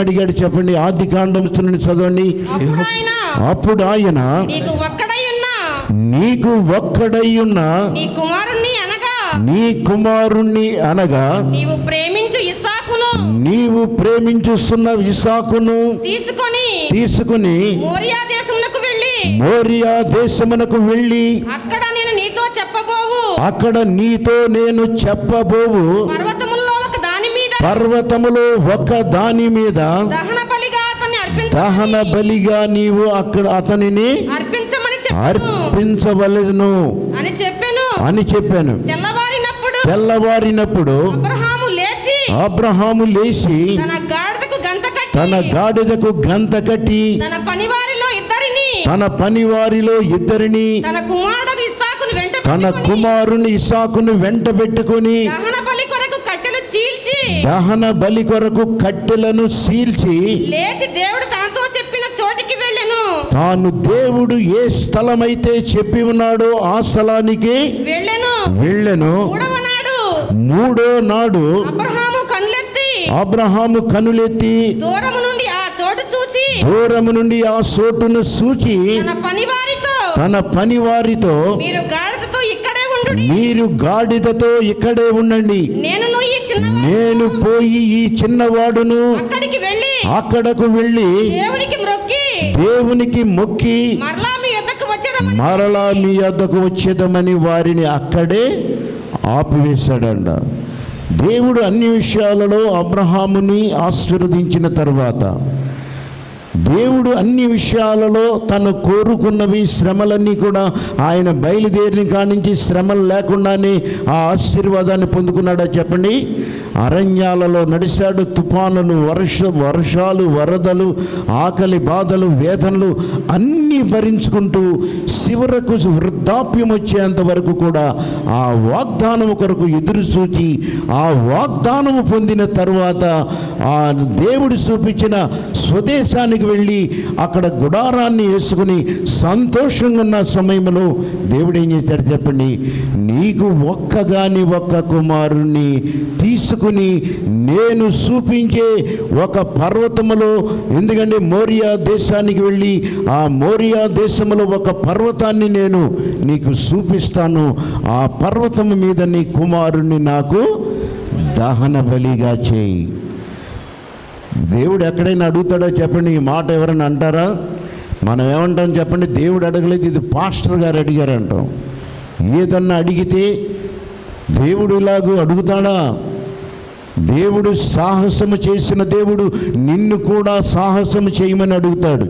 అడిగాడు చెప్పండి ఆది కాండం చదవండి అప్పుడు ఆయన అప్పుడు ఆయన నీకు ఒక్కడై ఉన్న నీకు ఒక్కడై ఉన్న నీ కుమారుణ్ణి అనగా నీ కుమారుణ్ణి అనగా నీవు ప్రేమించు ఇస్సాకును నీవు ప్రేమించుస్తున్న ఇసాకును తీసుకొని తీసుకుని మోరియా దేశమునకు వెళ్ళి మోరియా దేశమునకు వెళ్ళి అక్కడ నేను నీతో చెప్పబోవు అక్కడ నీతో నేను చెప్పబోవు పర్వతముల్లో ఒక దాని మీద పర్వతములో ఒక దాని మీద దహన బలిగా అతన్ని దహన అర్పించమని బలిగా నీవు అక్కడ అతనిని అర్పించమని చెప్పాను అర్పించవలెను అని చెప్పాను అని చెప్పాను తెల్లవారినప్పుడు తెల్లవారినప్పుడు అబ్రహాము లేచి అబ్రహాము లేచి తన గాడిదకు గంత కట్టి తన గాడిదకు గంత కట్టి తన పనివారిలో ఇద్దరిని తన పనివారిలో ఇద్దరిని తన కుమారుడు ఇస్సాకును వెంట తన పెట్టుకొని కుమారుని ఇసాకును వెంట పెట్టుకొని దహన బలి కొరకు కట్టెలు చీల్చి దహన బలి కొరకు కట్టెలను సీల్చి లేచి దేవుడు తనతో చెప్పిన చోటికి వెళ్ళెను తాను దేవుడు ఏ స్థలమైతే చెప్పి ఉన్నాడో ఆ స్థలానికి వెళ్ళెను వెళ్ళెను మూడవ నాడు మూడో నాడు అబ్రహాము కన్నులెత్తి అబ్రహాము కనులెత్తి దూరము నుండి ఆ చోటు చూసి దూరము నుండి ఆ సోటును సూచి తన పనివారితో తన పనివారితో మీరు గాడిదతో ఇక్కడే ఉండు మీరు గాడిదతో ఇక్కడే ఉండండి నేను ఈ చిన్న నేను పోయి ఈ చిన్నవాడును అక్కడికి వెళ్ళి అక్కడకు వెళ్ళి దేవునికి మ్రొక్కి దేవునికి మొక్కి మరలా మీ యొద్దకు వచ్చేదమని మరలా మీ వద్దకు వచ్చేదమని వారిని అక్కడే ఆపివేశాడంట దేవుడు అన్ని విషయాలలో అబ్రహాముని ఆశీర్వదించిన తర్వాత దేవుడు అన్ని విషయాలలో తను కోరుకున్నవి శ్రమలన్నీ కూడా ఆయన బయలుదేరిన కానించి శ్రమలు లేకుండానే ఆ ఆశీర్వాదాన్ని పొందుకున్నాడా చెప్పండి అరణ్యాలలో నడిచాడు తుఫానులు వర్ష వర్షాలు వరదలు ఆకలి బాధలు వేదనలు అన్నీ భరించుకుంటూ చివరకు వృద్ధాప్యం వచ్చేంత వరకు కూడా ఆ వాగ్దానము కొరకు ఎదురు చూచి ఆ వాగ్దానము పొందిన తరువాత ఆ దేవుడు చూపించిన స్వదేశానికి వెళ్ళి అక్కడ గుడారాన్ని వేసుకుని సంతోషంగా ఉన్న సమయంలో దేవుడు ఏం చేశాడు చెప్పండి నీకు ఒక్కగాని ఒక్క కుమారుణ్ణి తీసుకుని నేను చూపించే ఒక పర్వతములో ఎందుకంటే మోరియా దేశానికి వెళ్ళి ఆ మోరియా దేశంలో ఒక పర్వతాన్ని నేను నీకు చూపిస్తాను ఆ పర్వతము మీద నీ కుమారుణ్ణి నాకు దహన బలిగా చేయి దేవుడు ఎక్కడైనా అడుగుతాడో చెప్పండి ఈ మాట ఎవరైనా అంటారా మనం ఏమంటాం చెప్పండి దేవుడు అడగలేదు ఇది పాస్టర్ గారు అడిగారు అంటాం ఏదన్నా అడిగితే దేవుడు ఇలాగూ అడుగుతాడా దేవుడు సాహసము చేసిన దేవుడు నిన్ను కూడా సాహసము చేయమని అడుగుతాడు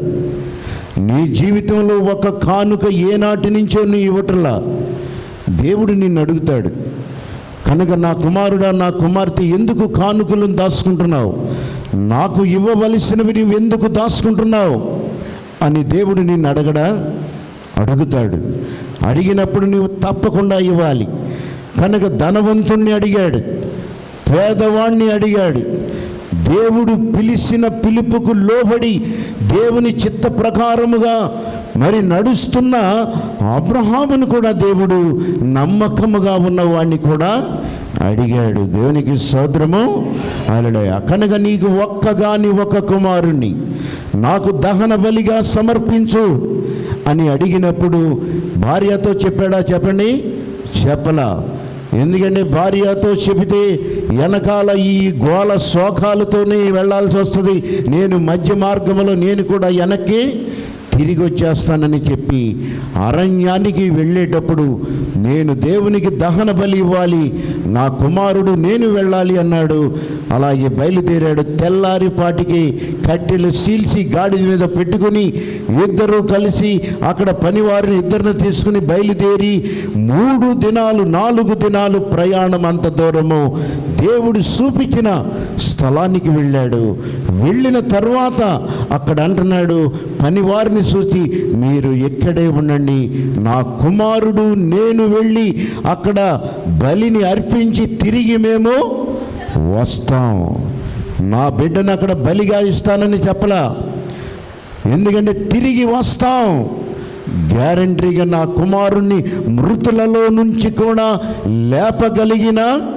నీ జీవితంలో ఒక కానుక ఏనాటి నుంచో నీ ఇవ్వటంలా దేవుడు నిన్ను అడుగుతాడు కనుక నా కుమారుడా నా కుమార్తె ఎందుకు కానుకలను దాచుకుంటున్నావు నాకు ఇవ్వవలసినవి నువ్వు ఎందుకు దాచుకుంటున్నావు అని దేవుడు నిన్ను అడగడా అడుగుతాడు అడిగినప్పుడు నువ్వు తప్పకుండా ఇవ్వాలి కనుక ధనవంతుణ్ణి అడిగాడు పేదవాణ్ణి అడిగాడు దేవుడు పిలిచిన పిలుపుకు లోబడి దేవుని చిత్త ప్రకారముగా మరి నడుస్తున్న అబ్రహామును కూడా దేవుడు నమ్మకముగా ఉన్నవాడిని కూడా అడిగాడు దేవునికి సోదరము అలడే కనుక నీకు ఒక్కగాని ఒక కుమారుణ్ణి నాకు దహన బలిగా సమర్పించు అని అడిగినప్పుడు భార్యతో చెప్పాడా చెప్పండి చెప్పలా ఎందుకంటే భార్యతో చెబితే వెనకాల ఈ గోల శోకాలతోనే వెళ్ళాల్సి వస్తుంది నేను మధ్య మార్గంలో నేను కూడా వెనక్కి తిరిగి వచ్చేస్తానని చెప్పి అరణ్యానికి వెళ్ళేటప్పుడు నేను దేవునికి దహన బలి ఇవ్వాలి నా కుమారుడు నేను వెళ్ళాలి అన్నాడు అలాగే బయలుదేరాడు తెల్లారిపాటికి కట్టెలు సీల్చి గాడి మీద పెట్టుకుని ఇద్దరు కలిసి అక్కడ పనివారిని ఇద్దరిని తీసుకుని బయలుదేరి మూడు దినాలు నాలుగు దినాలు ప్రయాణం అంత దూరము దేవుడు చూపించిన స్థలానికి వెళ్ళాడు వెళ్ళిన తర్వాత అక్కడ అంటున్నాడు పనివారిని చూసి మీరు ఎక్కడే ఉండండి నా కుమారుడు నేను వెళ్ళి అక్కడ బలిని అర్పించి తిరిగి మేము వస్తాం నా బిడ్డను అక్కడ బలిగా ఇస్తానని చెప్పలా ఎందుకంటే తిరిగి వస్తాం గ్యారంటీగా నా కుమారుణ్ణి మృతులలో నుంచి కూడా లేపగలిగిన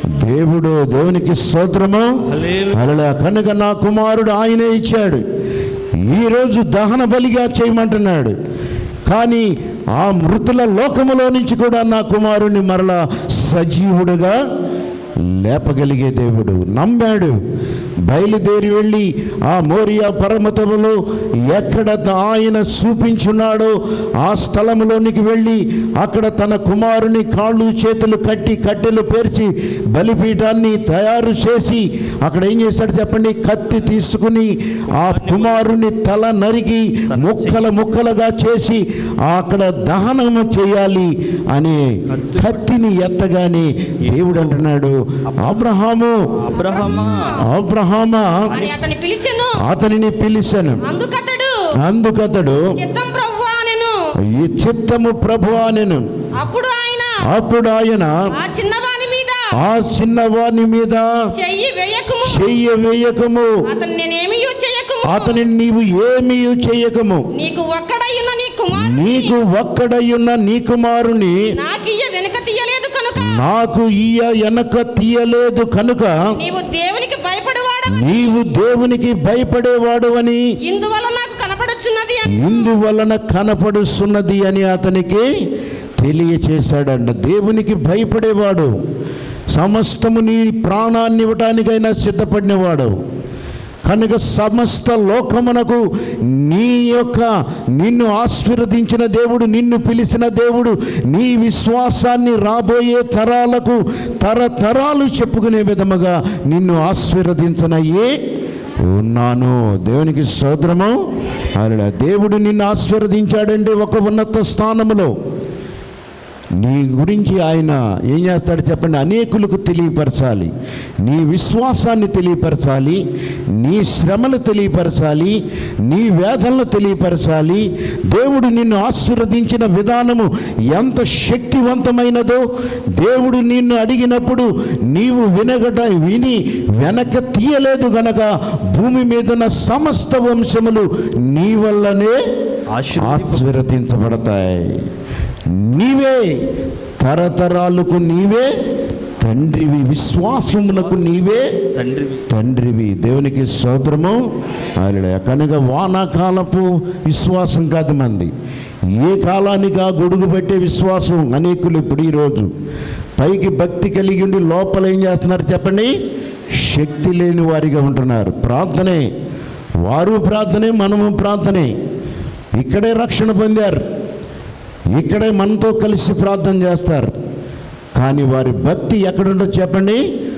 దేవుడు దేవునికి స్తోత్రము అలా కనుక నా కుమారుడు ఆయనే ఇచ్చాడు ఈరోజు దహన బలిగా చేయమంటున్నాడు కానీ ఆ మృతుల లోకములో నుంచి కూడా నా కుమారుణ్ణి మరలా సజీవుడుగా లేపగలిగే దేవుడు నమ్మాడు బయలుదేరి వెళ్ళి ఆ మోరియా పర్వతములో ఎక్కడ ఆయన చూపించున్నాడో ఆ స్థలములోనికి వెళ్ళి అక్కడ తన కుమారుని కాళ్ళు చేతులు కట్టి కట్టెలు పేర్చి బలిపీఠాన్ని తయారు చేసి అక్కడ ఏం చేస్తాడు చెప్పండి కత్తి తీసుకుని ఆ కుమారుని తల నరికి ముక్కల ముక్కలుగా చేసి అక్కడ దహనము చేయాలి అనే కత్తిని ఎత్తగానే దేవుడు అంటున్నాడు అబ్రహాము అబ్రహమా అబ్రహామా అని అతని పిలిచెను అతనిని పిలిచాను అందుకతడు అందుకతడు చిత్తం ప్రభువా నేను ఈ చిత్తము ప్రభు నేను అప్పుడు ఆయన అప్పుడు ఆయన ఆ చిన్నవాని మీద ఆ చిన్నవాని మీద చెయ్యి వేయకుము చెయ్య వేయకము అతను నేనేమి చేయకుము అతని నీవు ఏమీ చేయకము నీకు ఒక్కడయ్యున్న నీ కుమార్ నీకు ఒక్కడయున్న నీ కుమారుని నాకియ్య వెనుక తీయలేదు కనుక నాకు ఈయ వెనక తీయలేదు కనుక నీవు దేవునికి భయపడువాడ నీవు దేవునికి భయపడేవాడు అని ఇందువల్ల నాకు కనపడుచున్నది అని ఇందువలన కనపడుస్తున్నది అని అతనికి తెలియచేశాడంట దేవునికి భయపడేవాడు సమస్తము నీ ప్రాణాన్ని ఇవ్వటానికైనా సిద్ధపడినవాడు కనుక సమస్త లోకమునకు నీ యొక్క నిన్ను ఆశీర్వదించిన దేవుడు నిన్ను పిలిచిన దేవుడు నీ విశ్వాసాన్ని రాబోయే తరాలకు తరతరాలు చెప్పుకునే విధముగా నిన్ను ఆశీర్వదించనయ్యే ఉన్నాను దేవునికి స్తోత్రము అలా దేవుడు నిన్ను ఆశీర్వదించాడంటే ఒక ఉన్నత స్థానములో నీ గురించి ఆయన ఏం చేస్తాడు చెప్పండి అనేకులకు తెలియపరచాలి నీ విశ్వాసాన్ని తెలియపరచాలి నీ శ్రమలు తెలియపరచాలి నీ వేదనలు తెలియపరచాలి దేవుడు నిన్ను ఆశీర్వదించిన విధానము ఎంత శక్తివంతమైనదో దేవుడు నిన్ను అడిగినప్పుడు నీవు వినగట విని వెనక తీయలేదు గనక భూమి మీదున్న సమస్త వంశములు నీ వల్లనే ఆశీర్వదింప- ఆశీర్వదించబడతాయి నీవే తరతరాలకు నీవే తండ్రివి విశ్వాసములకు నీవే తండ్రివి తండ్రివి దేవునికి స్తోత్రము అలా కనుక వానాకాలపు విశ్వాసం కాదు మంది ఏ కాలానికి ఆ గొడుగు పెట్టే విశ్వాసం అనేకులు ఇప్పుడు ఈరోజు పైకి భక్తి కలిగి ఉండి లోపల ఏం చేస్తున్నారు చెప్పండి శక్తి లేని వారిగా ఉంటున్నారు ప్రార్థనే వారు ప్రార్థనే మనము ప్రార్థనే ఇక్కడే రక్షణ పొందారు ఇక్కడే మనతో కలిసి ప్రార్థన చేస్తారు కానీ వారి భక్తి ఎక్కడుండో చెప్పండి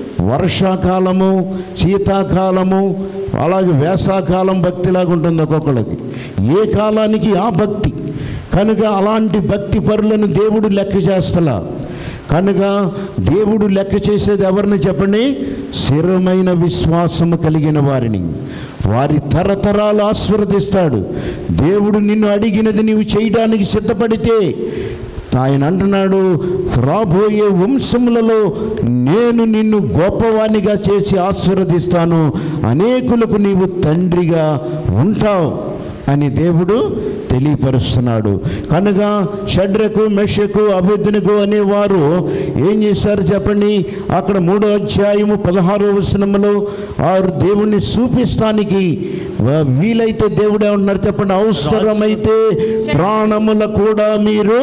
వర్షాకాలము శీతాకాలము అలాగే వేసాకాలం భక్తిలాగా ఉంటుంది ఒక్కొక్కళ్ళకి ఏ కాలానికి ఆ భక్తి కనుక అలాంటి భక్తి పరులను దేవుడు లెక్క చేస్తలా కనుక దేవుడు లెక్క చేసేది ఎవరిని చెప్పండి స్థిరమైన విశ్వాసము కలిగిన వారిని వారి తరతరాలు ఆశీర్వదిస్తాడు దేవుడు నిన్ను అడిగినది నీవు చేయడానికి సిద్ధపడితే ఆయన అంటున్నాడు రాబోయే వంశములలో నేను నిన్ను గొప్పవానిగా చేసి ఆశీర్వదిస్తాను అనేకులకు నీవు తండ్రిగా ఉంటావు అని దేవుడు తెలియపరుస్తున్నాడు కనుక షడ్రకు మెషకు అభివృద్ధినికు అనేవారు ఏం చేశారు చెప్పండి అక్కడ మూడో అధ్యాయము పదహారో వచనములో వారు దేవుణ్ణి చూపిస్తానికి వా- వీలైతే దేవుడే ఉన్నారు చెప్పండి అవసరమైతే ప్రాణముల కూడా మీరు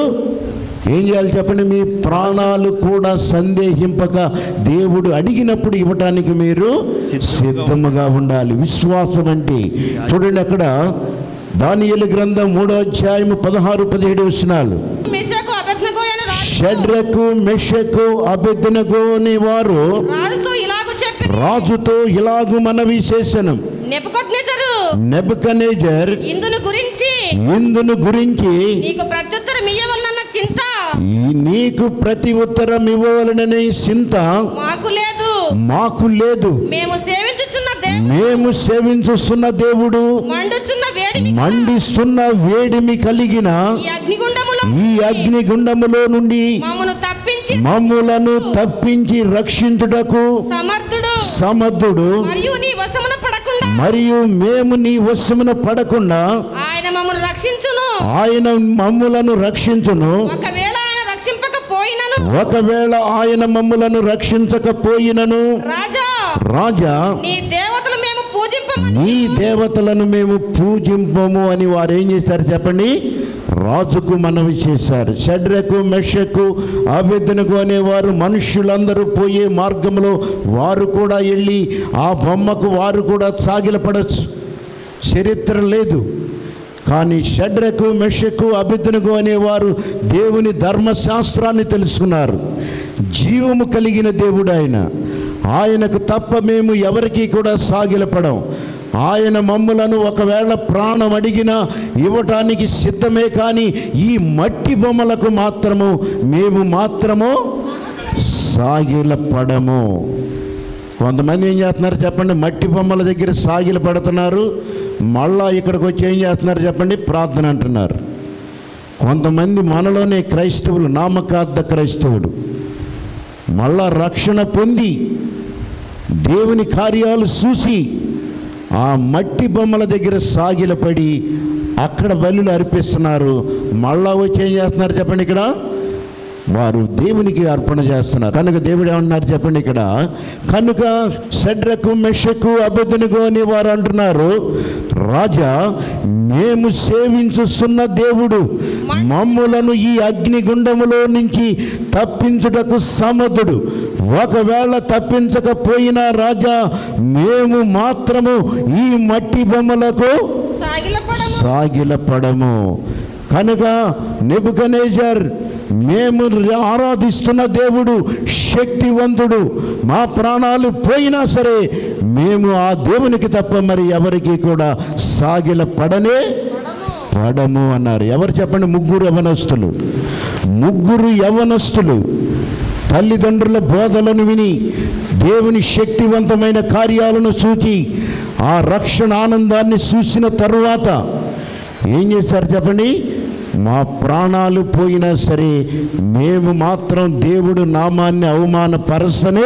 ఏం చేయాలి చెప్పండి మీ ప్రాణాలు కూడా సందేహింపక దేవుడు అడిగినప్పుడు ఇవ్వటానికి మీరు సిద్ధముగా ఉండాలి విశ్వాసం అంటే చూడండి అక్కడ దానియలు గ్రంథం మూడో అధ్యాయము పదహారు పదిహేడు వచనాలు మెషకు అబెద్నగో అయిన రాజు షడ్రకు మెషకు అభ్యర్థనకు వారు రాజుతో ఇలాగు చెప్పి రాజుతో ఇలాగు మనవి చేసెను నెబుకద్నెజరు నెబుకనేజర్ ఇందును గురించి ఇందును గురించి నీకు ప్రత్యుత్తరం ఇయ్యవలనన్న చింత ఈ నీకు ప్రతి ఉత్తరం ఇవ్వవలననే చింత మాకు లేదు మాకు లేదు మేము సేవించుచున్న దేవుడు మేము సేవించుస్తున్న దేవుడు మండుచున్న వేడిమి మండిస్తున్న వేడిమి కలిగిన ఈ అగ్నిగుండములో ఈ అగ్నిగుండములో నుండి మమ్మను తప్పించి మమ్ములను తప్పించి రక్షించుటకు సమర్థుడు సమర్థుడు మరియు నీ వశమున పడకుండా మరియు మేము నీ వశమున పడకుండా ఆయన మమ్మను రక్షించును ఆయన మమ్ములను రక్షించును ఒకవేళ ఆయన రక్షింపకపోయినను ఒకవేళ ఆయన మమ్ములను రక్షించకపోయినను రాజా రాజా నీ దేవతలు మేము పూజింపమని నీ దేవతలను మేము పూజింపము అని వారు ఏం చేశారు చెప్పండి రాజుకు మనవి చేశారు షడ్రకు మెషకు అభ్యర్థనకు అనేవారు మనుష్యులందరూ పోయే మార్గంలో వారు కూడా వెళ్ళి ఆ బొమ్మకు వారు కూడా సాగిలపడచ్చు చరిత్ర లేదు కానీ షడ్రకు మెషకు అభితనకు అనేవారు దేవుని ధర్మశాస్త్రాన్ని తెలుసుకున్నారు జీవము కలిగిన దేవుడు ఆయన ఆయనకు తప్ప మేము ఎవరికీ కూడా సాగిలపడం ఆయన మమ్ములను ఒకవేళ ప్రాణం అడిగినా ఇవ్వటానికి సిద్ధమే కానీ ఈ మట్టి బొమ్మలకు మాత్రము మేము మాత్రము సాగిలపడము కొంతమంది ఏం చేస్తున్నారు చెప్పండి మట్టి బొమ్మల దగ్గర సాగిలు పడుతున్నారు మళ్ళా ఇక్కడికి వచ్చి ఏం చేస్తున్నారు చెప్పండి ప్రార్థన అంటున్నారు కొంతమంది మనలోనే క్రైస్తవులు నామకార్థ క్రైస్తవుడు మళ్ళా రక్షణ పొంది దేవుని కార్యాలు చూసి ఆ మట్టి బొమ్మల దగ్గర సాగిలపడి అక్కడ బలులు అర్పిస్తున్నారు మళ్ళా వచ్చి ఏం చేస్తున్నారు చెప్పండి ఇక్కడ వారు దేవునికి అర్పణ చేస్తున్నారు కనుక దేవుడు ఏమన్నారు చెప్పండి ఇక్కడ కనుక షడ్రకు మెషకు అబద్ధునికు అని వారు అంటున్నారు రాజా మేము సేవించుస్తున్న దేవుడు మమ్ములను ఈ అగ్నిగుండములో నుంచి తప్పించుటకు సమర్థుడు ఒకవేళ తప్పించకపోయినా రాజా మేము మాత్రము ఈ మట్టి బొమ్మలకు సాగిలపడము సాగిలపడము కనుక నెబుకనేజర్ మేము ఆరాధిస్తున్న దేవుడు శక్తివంతుడు మా ప్రాణాలు పోయినా సరే మేము ఆ దేవునికి తప్ప మరి ఎవరికి కూడా సాగిల పడనే పడము అన్నారు ఎవరు చెప్పండి ముగ్గురు యవనస్తులు ముగ్గురు యవనస్తులు తల్లిదండ్రుల బోధలను విని దేవుని శక్తివంతమైన కార్యాలను చూచి ఆ రక్షణ ఆనందాన్ని చూసిన తరువాత ఏం చేశారు చెప్పండి మా ప్రాణాలు పోయినా సరే మేము మాత్రం దేవుడు నామాన్ని అవమానపరసనే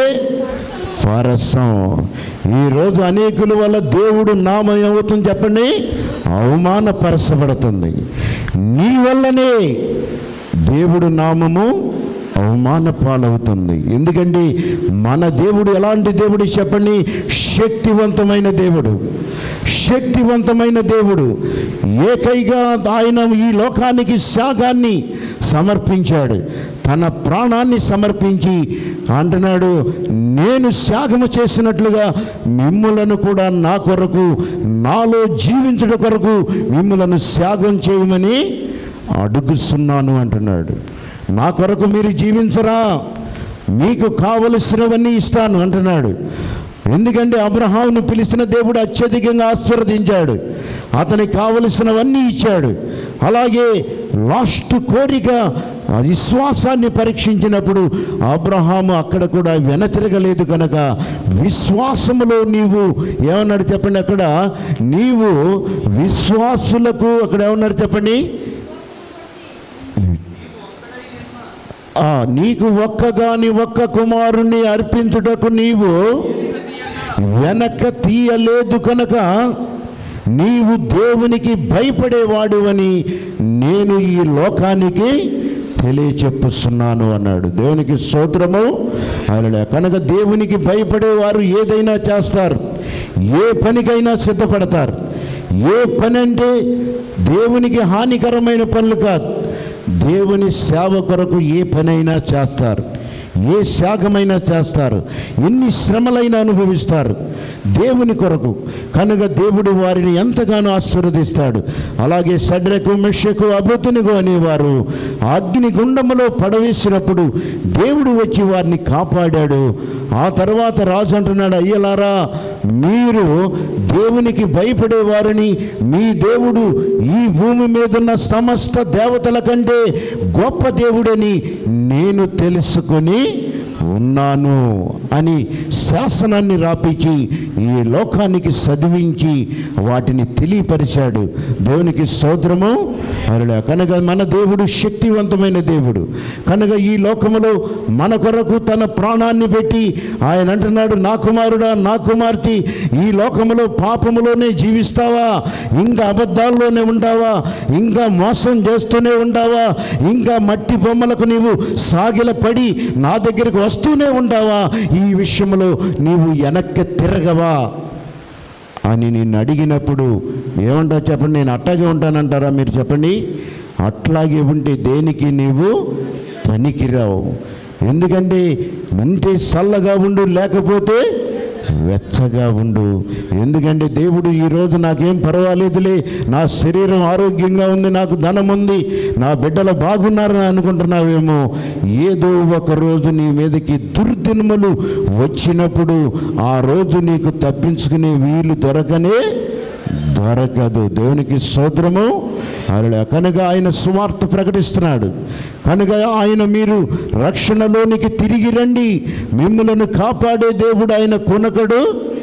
పరసం ఈరోజు అనేకుల వల్ల దేవుడు నామం ఏమవుతుంది చెప్పండి అవమానపరచబడుతుంది నీ వల్లనే దేవుడు నామము అవమాన పాలవుతుంది ఎందుకంటే మన దేవుడు ఎలాంటి దేవుడు చెప్పండి శక్తివంతమైన దేవుడు శక్తివంతమైన దేవుడు ఏకైగా ఆయన ఈ లోకానికి శాగాన్ని సమర్పించాడు తన ప్రాణాన్ని సమర్పించి అంటున్నాడు నేను త్యాగము చేసినట్లుగా మిమ్ములను కూడా నా కొరకు నాలో జీవించుట కొరకు మిమ్ములను త్యాగం చేయమని అడుగుస్తున్నాను అంటున్నాడు నా కొరకు మీరు జీవించరా మీకు కావలసినవన్నీ ఇస్తాను అంటున్నాడు ఎందుకంటే అబ్రహామును పిలిచిన దేవుడు అత్యధికంగా ఆశీర్వదించాడు అతనికి కావలసినవన్నీ ఇచ్చాడు అలాగే లాస్ట్ కోరిక ఆ విశ్వాసాన్ని పరీక్షించినప్పుడు అబ్రహాము అక్కడ కూడా వెనతిరగలేదు కనుక విశ్వాసములో నీవు ఏమన్నాడు చెప్పండి అక్కడ నీవు విశ్వాసులకు అక్కడ ఏమన్నాడు చెప్పండి ఆ, నీకు ఒక్కగాని ఒక్క కుమారుణ్ణి అర్పించుటకు నీవు వెనక తీయలేదు కనుక నీవు దేవునికి భయపడేవాడు అని నేను ఈ లోకానికి తెలియచెప్పుస్తున్నాను అన్నాడు దేవునికి స్తోత్రము ఆయన కనుక దేవునికి భయపడేవారు ఏదైనా చేస్తారు ఏ పనికైనా సిద్ధపడతారు ఏ పని అంటే దేవునికి హానికరమైన పనులు కాదు దేవుని సేవ కొరకు ఏ పనైనా చేస్తారు ఏ త్యాగమైనా చేస్తారు ఎన్ని శ్రమలైనా అనుభవిస్తారు దేవుని కొరకు కనుక దేవుడు వారిని ఎంతగానో ఆశీర్వదిస్తాడు అలాగే సడ్రకు మెషకు అభృతునిగు అనేవారు అగ్ని గుండములో పడవేసినప్పుడు దేవుడు వచ్చి వారిని కాపాడాడు ఆ తర్వాత రాజు అంటున్నాడు అయ్యలారా మీరు దేవునికి భయపడేవారని మీ దేవుడు ఈ భూమి మీద ఉన్న సమస్త దేవతల కంటే గొప్ప దేవుడని నేను తెలుసుకొని ఉన్నాను అని శాసనాన్ని రాపించి ఈ లోకానికి చదివించి వాటిని తెలియపరిచాడు దేవునికి స్తోత్రము హల్లెలూయా కనుక మన దేవుడు శక్తివంతమైన దేవుడు కనుక ఈ లోకములో మన కొరకు తన ప్రాణాన్ని పెట్టి ఆయన అంటున్నాడు నా కుమారుడా నా కుమార్తె ఈ లోకములో పాపములోనే జీవిస్తావా ఇంకా అబద్ధాల్లోనే ఉంటావా ఇంకా మోసం చేస్తూనే ఉంటావా ఇంకా మట్టి బొమ్మలకు నీవు సాగిల పడి నా దగ్గరికి వస్తూనే ఉంటావా ఈ విషయంలో నీవు వెనక్కి తిరగవా అని నిన్ను అడిగినప్పుడు ఏమంటావు చెప్పండి నేను అట్టాగే ఉంటానంటారా మీరు చెప్పండి అట్లాగే ఉంటే దేనికి నీవు పనికిరావు ఎందుకంటే ఉంటే చల్లగా ఉండు లేకపోతే వెచ్చగా ఉండు ఎందుకంటే దేవుడు ఈరోజు నాకేం పర్వాలేదులే నా శరీరం ఆరోగ్యంగా ఉంది నాకు ధనం ఉంది నా బిడ్డలు బాగున్నారని అనుకుంటున్నావేమో ఏదో ఒక రోజు నీ మీదకి దుర్దినములు వచ్చినప్పుడు ఆ రోజు నీకు తప్పించుకునే వీలు దొరకనే దొరకదు దేవునికి స్తోత్రము అలా కనుక ఆయన సువార్త ప్రకటిస్తున్నాడు కనుక ఆయన మీరు రక్షణలోనికి తిరిగి రండి మిమ్మలను కాపాడే దేవుడు ఆయన కొనకడు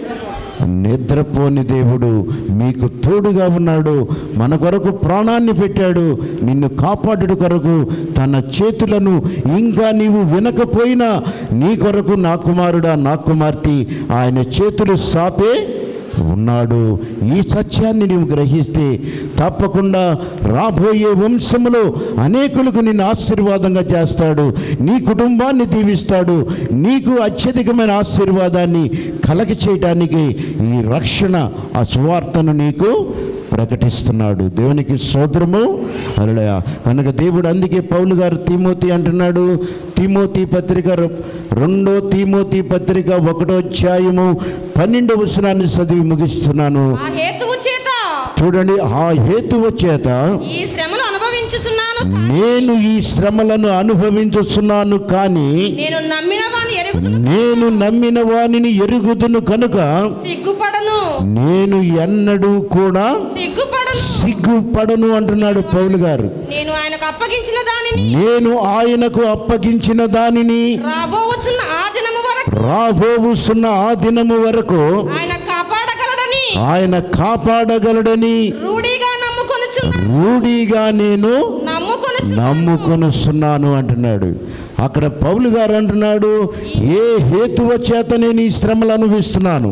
నిద్రపోని దేవుడు మీకు తోడుగా ఉన్నాడు మన కొరకు ప్రాణాన్ని పెట్టాడు నిన్ను కాపాడుడు కొరకు తన చేతులను ఇంకా నీవు వినకపోయినా నీ కొరకు నా కుమారుడా నా కుమార్తె ఆయన చేతులు సాపే ఉన్నాడు ఈ సత్యాన్ని నీవు గ్రహిస్తే తప్పకుండా రాబోయే వంశములో అనేకులకు నిన్ను ఆశీర్వాదంగా చేస్తాడు నీ కుటుంబాన్ని దీవిస్తాడు నీకు అత్యధికమైన ఆశీర్వాదాన్ని కలగ చేయటానికి ఈ రక్షణ ఆ సువార్తను నీకు ప్రకటిస్తున్నాడు దేవునికి సోదరము అలయ కనుక దేవుడు అందుకే పౌలు గారు తిమోతి అంటున్నాడు తిమోతి పత్రిక ర- రెండో తిమోతి పత్రిక ఒకటో అధ్యాయము పన్నెండవ వచనాన్ని చదివి ముగిస్తున్నాను ఆ హేతువు చేత చూడండి ఆ హేతువు చేత ఈ శ్రమలు అనుభవించుచున్నాను నేను ఈ శ్రమలను అనుభవించుతున్నాను కానీ నేను నమ్మిన వాని ఎరుగుతును నేను నమ్మిన వానిని ఎరుగుదును కనుక సిగ్గుపడను నేను ఎన్నడూ కూడా సిగ్గుపడను సిగ్గుపడను అంటున్నాడు పౌలు గారు నేను ఆయనకు అప్పగించిన దానిని నేను ఆయనకు అప్పగించిన దానిని రాబోవచ్చున్న ఆ దినము వరకు రాబోవుస్తున్న ఆ దినము వరకు ఆయన కాపాడగలడని ఆయన కాపాడగలడని రూఢిగా నమ్ముకొనుచున్నా రూఢిగా నేను నమ్ముకొనుచు నమ్ముకొనుస్తున్నాను అంటున్నాడు అక్కడ పౌలు గారు అంటున్నాడు ఏ హేతువ చేత నేను ఈ శ్రమలు అనుభవిస్తున్నాను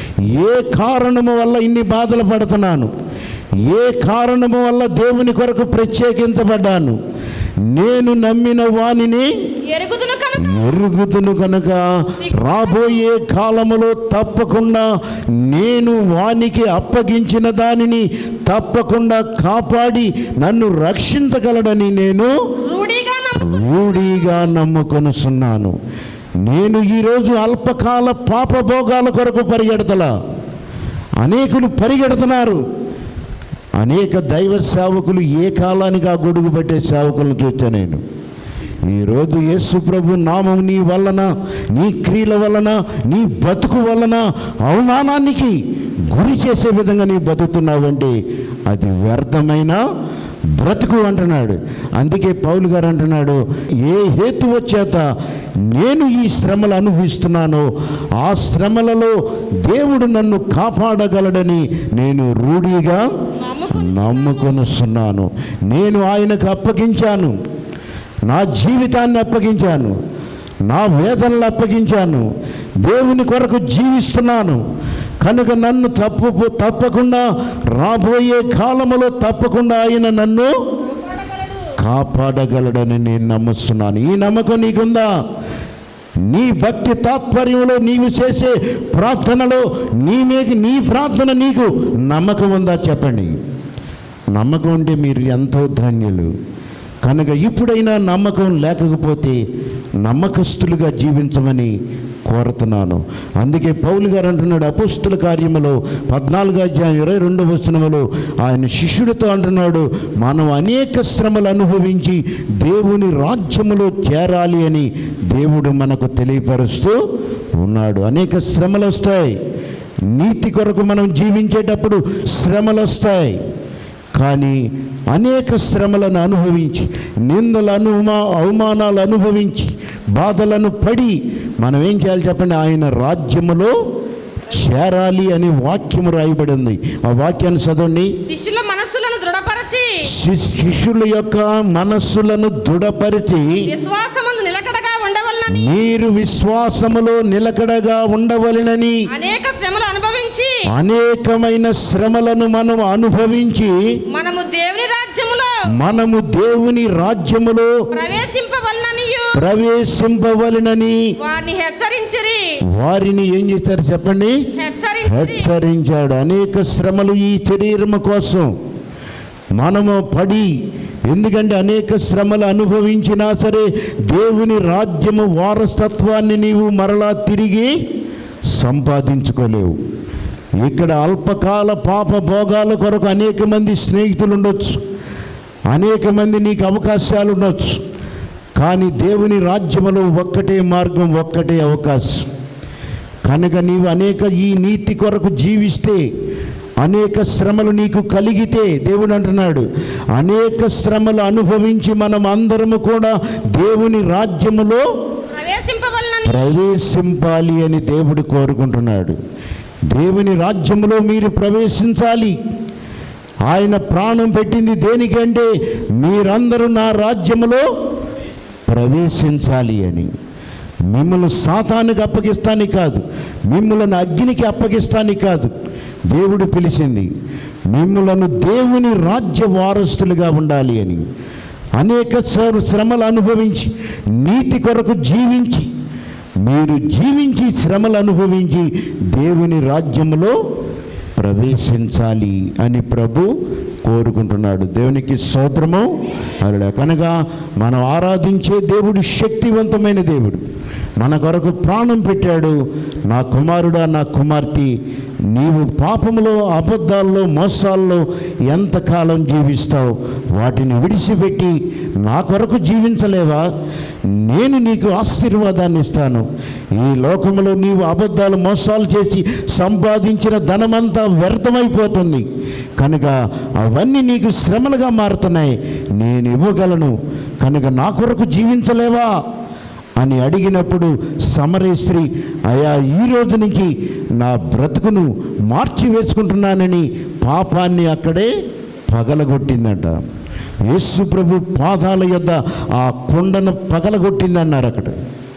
ఏ కారణము వల్ల ఇన్ని బాధలు పడుతున్నాను ఏ కారణము వల్ల దేవుని కొరకు ప్రత్యేకించబడ్డాను నేను నమ్మిన వానిని ఎరుగుదును కనుక ఎరుగుదును కనుక రాబోయే కాలములో తప్పకుండా నేను వానికి అప్పగించిన దానిని తప్పకుండా కాపాడి నన్ను రక్షించగలడని నేను రూఢిగా నమ్ముకు రూఢిగా నమ్ముకొనుచున్నాను నేను ఈరోజు అల్పకాల పాపభోగాల కొరకు పరిగెడతలా అనేకులు పరిగెడుతున్నారు అనేక దైవ సేవకులు ఏ కాలానికి ఆ గొడుగు పెట్టే సేవకులను చూచా నేను ఈరోజు యేసు ప్రభు నామం నీ వలన నీ క్రియల వలన నీ బతుకు వలన అవమానానికి గురి చేసే విధంగా నీ బతుకుతున్నావంటే అది వ్యర్థమైన బ్రతుకు అంటున్నాడు అందుకే పౌలు గారు అంటున్నాడు ఏ హేతువు చేత నేను ఈ శ్రమలు అనుభవిస్తున్నానో ఆ శ్రమలలో దేవుడు నన్ను కాపాడగలడని నేను రూఢిగా నమ్ముకు నమ్ముకొనుస్తున్నాను నేను ఆయనకు అప్పగించాను నా జీవితాన్ని అప్పగించాను నా వేదనలు అప్పగించాను దేవుని కొరకు జీవిస్తున్నాను కనుక నన్ను తప్పు తప్పకుండా రాబోయే కాలములో తప్పకుండా ఆయన నన్ను కాపాడగలడని నేను నమ్ముస్తున్నాను ఈ నమ్మకం నీకుందా నీ భక్తి తాత్పర్యంలో నీవు చేసే ప్రార్థనలో నీ మీద నీ ప్రార్థన నీకు నమ్మకం ఉందా చెప్పండి నమ్మకం ఉంటే మీరు ఎంతో ధన్యులు కనుక ఇప్పుడైనా నమ్మకం లేకపోతే నమ్మకస్తులుగా జీవించమని కోరుతున్నాను అందుకే పౌలు గారు అంటున్నాడు అపుస్తుల కార్యములో పద్నాలుగు అధ్యాయం ఇరవై రెండవ వచనములో ఆయన శిష్యుడితో అంటున్నాడు మనం అనేక శ్రమలు అనుభవించి దేవుని రాజ్యములో చేరాలి అని దేవుడు మనకు తెలియపరుస్తూ ఉన్నాడు అనేక శ్రమలు వస్తాయి నీతి కొరకు మనం జీవించేటప్పుడు శ్రమలు వస్తాయి కానీ అనేక శ్రమలను అనుభవించి నిందలు అనుమా అవమానాలు అనుభవించి బాధలను పడి మనం ఏం చేయాలి చెప్పండి ఆయన రాజ్యములో చేరాలి అనే వాక్యము రాయబడి ఉంది ఆ వాక్యాన్ని చదవండి శిష్యుల మనసు మనస్సులను దృఢపరచి శి- శిష్యుల యొక్క మనస్సులను దృఢపరిచి విశ్వాసమందు నిలకడగా ఉండవలనని మీరు విశ్వాసములో నిలకడగా ఉండవలెనని అనేక శ్రమలు అనుభవించి అనేకమైన శ్రమలను మనం అనుభవించి మనము దేవుని రాజ్యములో మనము దేవుని రాజ్యములో ప్రవేశింపవలననియు ప్రవేశింపవలెనని వారిని హెచ్చరించిరి వారిని ఏం చేస్తారు చెప్పండి హెచ్చరించిరి హెచ్చరించాడు అనేక శ్రమలు ఈ శరీరము కోసం మనము పడి ఎందుకంటే అనేక శ్రమలు అనుభవించినా సరే దేవుని రాజ్యము వారసత్వాన్ని నీవు మరలా తిరిగి సంపాదించుకోలేవు ఇక్కడ అల్పకాల పాప భోగాల కొరకు అనేక మంది స్నేహితులు ఉండొచ్చు అనేక మంది నీకు అవకాశాలు ఉండొచ్చు కానీ దేవుని రాజ్యములో ఒక్కటే మార్గం ఒక్కటే అవకాశం కనుక నీవు అనేక ఈ నీతి కొరకు జీవిస్తే అనేక శ్రమలు నీకు కలిగితే దేవుడు అంటున్నాడు అనేక శ్రమలు అనుభవించి మనం అందరము కూడా దేవుని రాజ్యములో ప్రవేశింపవలనని ప్రవేశింపాలి అని దేవుడు కోరుకుంటున్నాడు దేవుని రాజ్యములో మీరు ప్రవేశించాలి ఆయన ప్రాణం పెట్టింది దేనికంటే మీరందరూ నా రాజ్యములో ప్రవేశించాలి అని మిమ్మల్ని సాతానికి అప్పగిస్తానికి కాదు మిమ్మల్ని అగ్నికి అప్పగిస్తానికి కాదు దేవుడు పిలిచింది మిమ్మలను దేవుని రాజ్య వారసులుగా ఉండాలి అని అనేక శ్ర- శ్రమలు అనుభవించి నీతి కొరకు జీవించి మీరు జీవించి శ్రమలు అనుభవించి దేవుని రాజ్యములో ప్రవేశించాలి అని ప్రభు కోరుకుంటున్నాడు దేవునికి స్తోత్రము అలా కనుక మనం ఆరాధించే దేవుడు శక్తివంతమైన దేవుడు మన కొరకు ప్రాణం పెట్టాడు నా కుమారుడా నా కుమార్తె నీవు పాపములో అబద్ధాల్లో మోసాల్లో ఎంతకాలం జీవిస్తావు వాటిని విడిచిపెట్టి నా కొరకు జీవించలేవా నేను నీకు ఆశీర్వాదాన్ని ఇస్తాను ఈ లోకములో నీవు అబద్ధాలు మోసాలు చేసి సంపాదించిన ధనమంతా వ్యర్థమైపోతుంది కనుక అవన్నీ నీకు శ్రమలుగా మారుతున్నాయి నేను ఇవ్వగలను కనుక నా కొరకు జీవించలేవా అని అడిగినప్పుడు సమరే స్త్రీ అయా ఈ రోజు నుంచి నా బ్రతుకును మార్చి వేసుకుంటున్నానని పాపాన్ని అక్కడే పగలగొట్టిందట యేసు ప్రభు పాదాల యొద్ద ఆ కొండను పగలగొట్టిందన్నారు అక్కడ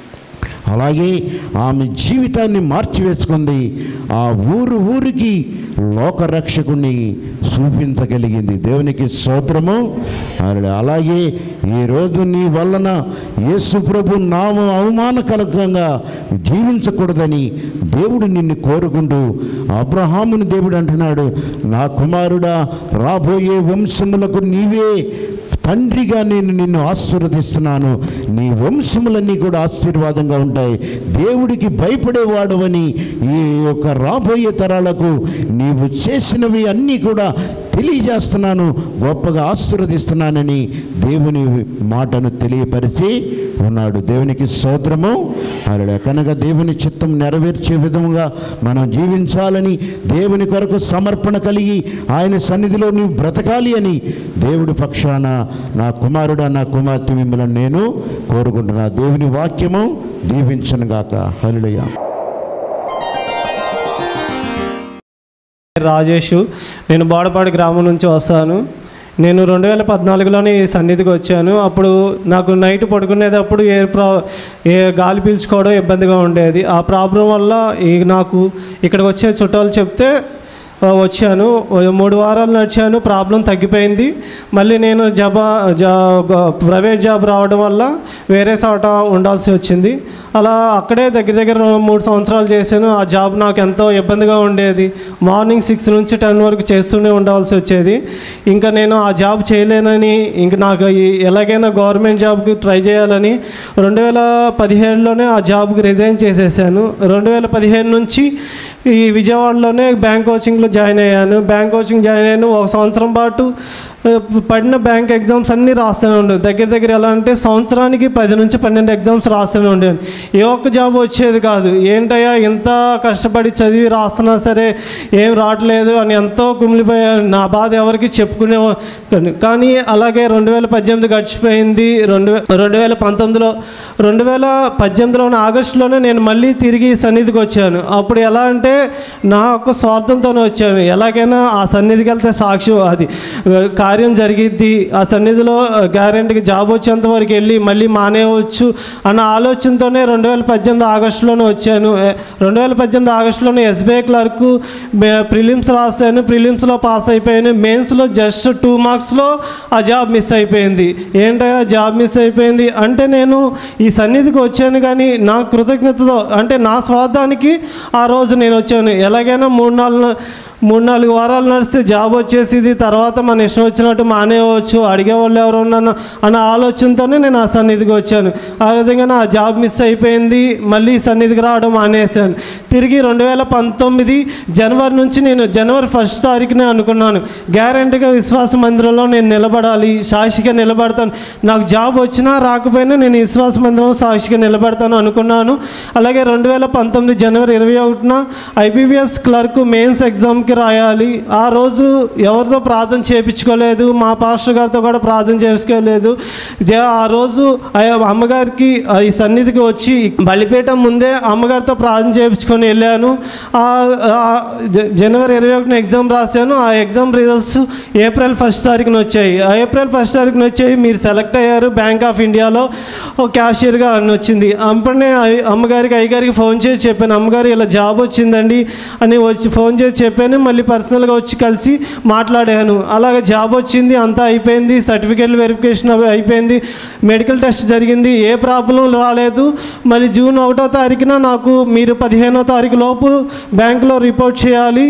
అలాగే ఆమె జీవితాన్ని మార్చివేసుకుంది ఆ ఊరు ఊరికి లోకరక్షకుని చూపించగలిగింది దేవునికి స్తోత్రము అలా- అలాగే ఈరోజు నీ వలన యేసు ప్రభు నామం అవమానకరంగా జీవించకూడదని దేవుడు నిన్ను కోరుకుంటూ అబ్రహాముని దేవుడు అంటున్నాడు నా కుమారుడా రాబోయే వంశములకు నీవే తండ్రిగా నేను నిన్ను ఆశీర్వదిస్తున్నాను నీ వంశములన్నీ కూడా ఆశీర్వాదంగా ఉంటాయి దేవుడికి భయపడేవాడవని ఈ యొక్క రాబోయే తరాలకు నీవు చేసినవి అన్నీ కూడా తెలియజేస్తున్నాను గొప్పగా ఆశీర్వదిస్తున్నానని దేవుని మాటను తెలియపరిచి ఉన్నాడు దేవునికి స్తోత్రము అలా కనుక దేవుని చిత్తం నెరవేర్చే విధముగా మనం జీవించాలని దేవుని కొరకు సమర్పణ కలిగి ఆయన సన్నిధిలో నీవు బ్రతకాలి అని దేవుడి పక్షాన నా కుమారుడా నా కుమార్తె మిమ్మల్ని నేను కోరుకుంటున్నా దేవుని వాక్యము దీవించను గాక హలుడయ్యా రాజేష్ నేను బోడపాడు గ్రామం నుంచి వస్తాను నేను రెండు వేల పద్నాలుగులోనే ఈ సన్నిధికి వచ్చాను అప్పుడు నాకు నైట్ పడుకునేటప్పుడు ఏ ప్రా ఏ గాలి పీల్చుకోవడం ఇబ్బందిగా ఉండేది ఆ ప్రాబ్లం వల్ల ఈ నాకు ఇక్కడికి వచ్చే చుట్టాలు చెప్తే ఆ, వచ్చాను ఓ మూడు వారాలు నడిచాను ప్రాబ్లం తగ్గిపోయింది మళ్ళీ నేను జబా జా గ- ప్రైవేట్ జాబ్ రావడం వల్ల వేరే చోట ఉండాల్సి వచ్చింది అలా అక్కడే దగ్గర దగ్గర మూడు సంవత్సరాలు చేశాను ఆ జాబ్ నాకు ఎంతో ఇబ్బందిగా ఉండేది మార్నింగ్ సిక్స్ నుంచి టెన్ వరకు చేస్తూనే ఉండాల్సి వచ్చేది ఇంకా నేను ఆ జాబ్ చేయలేనని ఇంక నాకు ఈ- ఎలాగైనా గవర్నమెంట్ జాబ్కి ట్రై చేయాలని రెండు వేల పదిహేడులోనే ఆ జాబ్కి రిజైన్ చేసేసాను రెండు వేల పదిహేను నుంచి ఈ విజయవాడలోనే బ్యాంక్ కోచింగ్లో జాయిన్ అయ్యాను బ్యాంక్ కోచింగ్ జాయిన్ అయ్యాను ఒక సంవత్సరం పాటు ఆ, పడిన బ్యాంక్ ఎగ్జామ్స్ అన్నీ రాస్తూనే ఉండేది దగ్గర దగ్గర ఎలా అంటే సంవత్సరానికి పది నుంచి పన్నెండు ఎగ్జామ్స్ రాస్తూనే ఉండేది ఏ ఒక్క జాబ్ వచ్చేది కాదు ఏంటయ్యా ఇంత కష్టపడి చదివి రాస్తున్నా సరే ఏం రావట్లేదు అని ఎంతో కుమిలిపోయాను నా బాధ ఎవరికి చెప్పుకునే కానీ అలాగే రెండు వేల పద్దెనిమిది గడిచిపోయింది రెండు వే- రెండు వేల పంతొమ్మిదిలో రెండు వేల పద్దెనిమిదిలోని ఆగస్టులోనే నేను మళ్ళీ తిరిగి సన్నిధికి వచ్చాను అప్పుడు ఎలా అంటే నా యొక్క స్వార్థంతోనే వచ్చాను ఎలాగైనా ఆ సన్నిధికి వెళ్తే సాక్షి అది ఆ, కార్యం జరిగిద్ది ఆ సన్నిధిలో గ్యారెంటీకి జాబ్ వచ్చేంత వరకు వెళ్ళి మళ్ళీ మానేయవచ్చు అన్న ఆలోచనతోనే రెండు వేల పద్దెనిమిది ఆగస్టులోనే వచ్చాను ఏ, రెండు వేల పద్దెనిమిది ఆగస్టులోనే ఎస్బీఐ క్లర్క్ ప్రిలిమ్స్ రాశాను ప్రిలిమ్స్లో పాస్ అయిపోయాను మెయిన్స్లో జస్ట్ టూ మార్క్స్లో ఆ జాబ్ మిస్ అయిపోయింది ఏంటయ్యా జాబ్ మిస్ అయిపోయింది అంటే నేను ఈ సన్నిధికి వచ్చాను కానీ నా కృతజ్ఞతతో అంటే నా స్వార్థానికి ఆ రోజు నేను వచ్చాను ఎలాగైనా మూడు నాలుగు మూడు నాలుగు వారాలు నడిస్తే జాబ్ వచ్చేసింది తర్వాత మన ఇష్టం వచ్చినట్టు మానేయవచ్చు అడిగేవాళ్ళు ఎవరు ఉన్నాను అన్న ఆలోచనతోనే నేను ఆ సన్నిధికి వచ్చాను ఆ విధంగా నా జాబ్ మిస్ అయిపోయింది మళ్ళీ ఈ సన్నిధికి రావడం మానేశాను తిరిగి రెండు వేల పంతొమ్మిది జనవరి నుంచి నేను జనవరి ఫస్ట్ తారీఖునే అనుకున్నాను గ్యారంటీగా విశ్వాస మందిరంలో నేను నిలబడాలి సాక్షిగా నిలబడతాను నాకు జాబ్ వచ్చినా రాకపోయినా నేను ఈ విశ్వాస మందిరంలో సాక్షిగా నిలబడతాను అనుకున్నాను అలాగే రెండు వేల పంతొమ్మిది జనవరి ఇరవై ఒకటిన ఐబీబీఎస్ క్లర్క్ మెయిన్స్ ఎగ్జామ్కి రాయాలి ఆ రోజు ఎవరితో ప్రార్థన చేయించుకోలేదు మా పాస్టర్ గారితో కూడా ప్రార్థన చేసుకోలేదు జ- ఆ రోజు ఆ అమ్మగారికి ఆ ఈ సన్నిధికి వచ్చి బలిపీఠం ముందే అమ్మగారితో ప్రార్థన చేయించుకొని వెళ్ళాను ఆ ఆ జ- జనవరి ఇరవై ఒకటిన ఎగ్జామ్ రాశాను ఆ ఎగ్జామ్ రిజల్ట్స్ ఏప్రిల్ ఫస్ట్ తారీఖున వచ్చాయి ఆ ఏప్రిల్ ఫస్ట్ తారీఖున వచ్చాయి మీరు సెలెక్ట్ అయ్యారు బ్యాంక్ ఆఫ్ ఇండియాలో ఓ క్యాషియర్గా అని వచ్చింది అప్పుడే అయ్య- అమ్మగారికి అయ్యగారికి ఫోన్ చేసి చెప్పాను అమ్మగారు ఇలా జాబ్ వచ్చిందండి అని వచ్చి ఫోన్ చేసి చెప్పాను మళ్ళీ పర్సనల్గా వచ్చి కలిసి మాట్లాడాను అలాగే జాబ్ వచ్చింది అంతా అయిపోయింది సర్టిఫికేట్ వెరిఫికేషన్ అవి అయిపోయింది మెడికల్ టెస్ట్ జరిగింది ఏ ప్రాబ్లం రాలేదు మరి జూన్ ఒకటో తారీఖున నాకు మీరు పదిహేనో తారీఖు లోపు బ్యాంకులో రిపోర్ట్ చేయాలి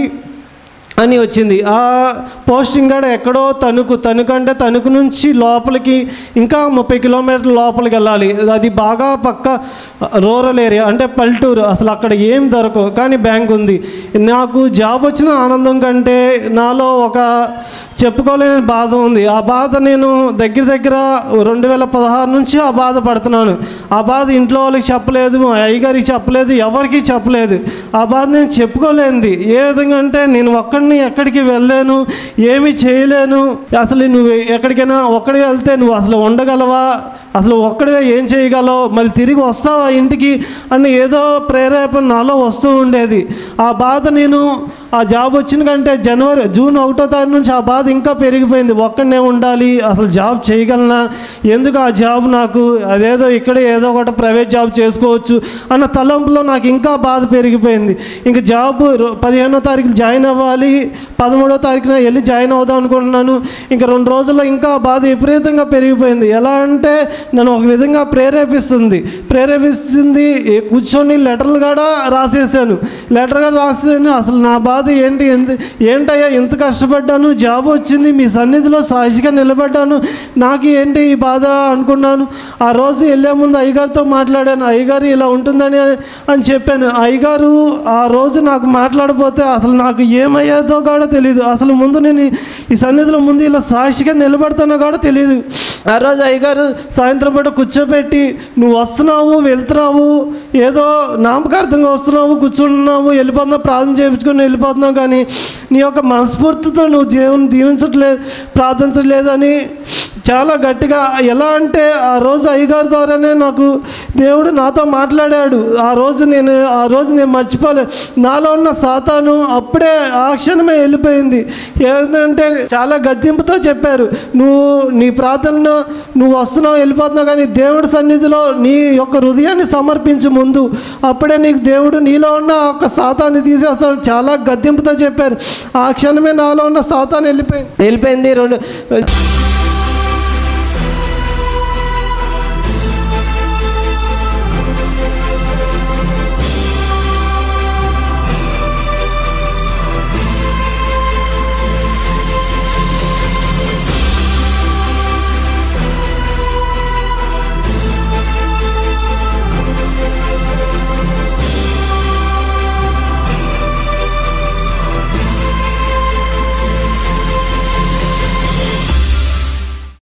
అని వచ్చింది ఆ పోస్టింగ్ కూడా ఎక్కడో తణుకు తణుకు అంటే తణుకు నుంచి లోపలికి ఇంకా ముప్పై కిలోమీటర్ల లోపలికి వెళ్ళాలి అది బాగా పక్క రూరల్ ఏరియా అంటే పల్లెటూరు అసలు అక్కడ ఏం దొరకవు కానీ బ్యాంక్ ఉంది నాకు జాబ్ వచ్చిన ఆనందం కంటే నాలో ఒక చెప్పుకోలేని బాధ ఉంది ఆ బాధ నేను దగ్గర దగ్గర రెండు వేల పదహారు నుంచి ఆ బాధ పడుతున్నాను ఆ బాధ ఇంట్లో వాళ్ళకి చెప్పలేదు మా అయ్యగారికి చెప్పలేదు ఎవరికి చెప్పలేదు ఆ బాధ నేను చెప్పుకోలేనిది ఏ విధంగా అంటే నేను ఒక్కడిని ఎక్కడికి వెళ్ళలేను ఏమీ చేయలేను అసలు నువ్వు ఎక్కడికైనా ఒక్కడికి వెళ్తే నువ్వు అసలు ఉండగలవా అసలు ఒక్కడే ఏం చేయగలవు మళ్ళీ తిరిగి వస్తావా ఇంటికి అని ఏదో ప్రేరేపణ నాలో వస్తూ ఉండేది ఆ బాధ నేను ఆ జాబ్ వచ్చిన కంటే జనవరి జూన్ ఒకటో తారీఖు నుంచి ఆ బాధ ఇంకా పెరిగిపోయింది ఒక్కడనే ఉండాలి అసలు జాబ్ చేయగలనా ఎందుకు ఆ జాబ్ నాకు అదేదో ఇక్కడే ఏదో ఒకటి ప్రైవేట్ జాబ్ చేసుకోవచ్చు అన్న తలంపులో నాకు ఇంకా బాధ పెరిగిపోయింది ఇంకా జాబ్ రో- పదిహేనో తారీఖు జాయిన్ అవ్వాలి పదమూడో తారీఖున వెళ్ళి జాయిన్ అవుదాం అనుకుంటున్నాను ఇంకా రెండు రోజుల్లో ఇంకా బాధ విపరీతంగా పెరిగిపోయింది ఎలా అంటే నన్ను ఒక విధంగా ప్రేరేపిస్తుంది ప్రేరేపిస్తుంది ఏ కూర్చొని లెటర్లు కూడా రాసేసాను లెటర్ కూడా రాసేసాను అసలు నా బాధ ఏంటి ఎంత ఏంటయ్యా ఎంత కష్టపడ్డాను జాబ్ వచ్చింది మీ సన్నిధిలో సాక్షిగా నిలబడ్డాను నాకు ఏంటి ఈ బాధ అనుకున్నాను ఆ రోజు వెళ్ళే ముందు అయ్యగారితో మాట్లాడాను అయ్యగారు ఇలా ఉంటుందని అని చెప్పాను అయ్యగారు ఆ రోజు నాకు మాట్లాడపోతే అసలు నాకు ఏమయ్యేదో కూడా తెలియదు అసలు ముందు నేను ఈ- ఈ సన్నిధిలో ముందు ఇలా సాక్షిగా నిలబడతానో కూడా తెలియదు ఆ రోజు అయ్యగారు సాయంత్రం పూట కూర్చోబెట్టి నువ్వు వస్తున్నావు వెళ్తున్నావు ఏదో నామకార్థంగా వస్తున్నావు కూర్చుంటున్నావు వెళ్ళిపోతున్నావు ప్రార్థన చేయించుకొని వెళ్ళిపోతున్నావు కానీ నీ యొక్క మనస్ఫూర్తితో నువ్వు దేవుని దీవించట్లేదు ప్రార్థించట్లేదు అని చాలా గట్టిగా ఎలా అంటే ఆ రోజు అయ్యగారి ద్వారానే నాకు దేవుడు నాతో మాట్లాడాడు ఆ రోజు నేను ఆ రోజు నేను మర్చిపోలేదు నాలో ఉన్న సాతాను అప్పుడే ఆ క్షణమే వెళ్ళిపోయింది ఏంటంటే చాలా గద్దింపుతో చెప్పారు నువ్వు నీ ప్రార్థనలో నువ్వు వస్తున్నావు వెళ్ళిపోతున్నావు కానీ దేవుడి సన్నిధిలో నీ యొక్క హృదయాన్ని సమర్పించు ముందు అప్పుడే నీకు దేవుడు నీలో ఉన్న ఒక సాతాన్ని తీసేస్తాడు చాలా గద్దింపుతో చెప్పారు ఆ క్షణమే నాలో ఉన్న సాతాన్ని వెళ్ళిపోయింది వెళ్ళిపోయింది రెండు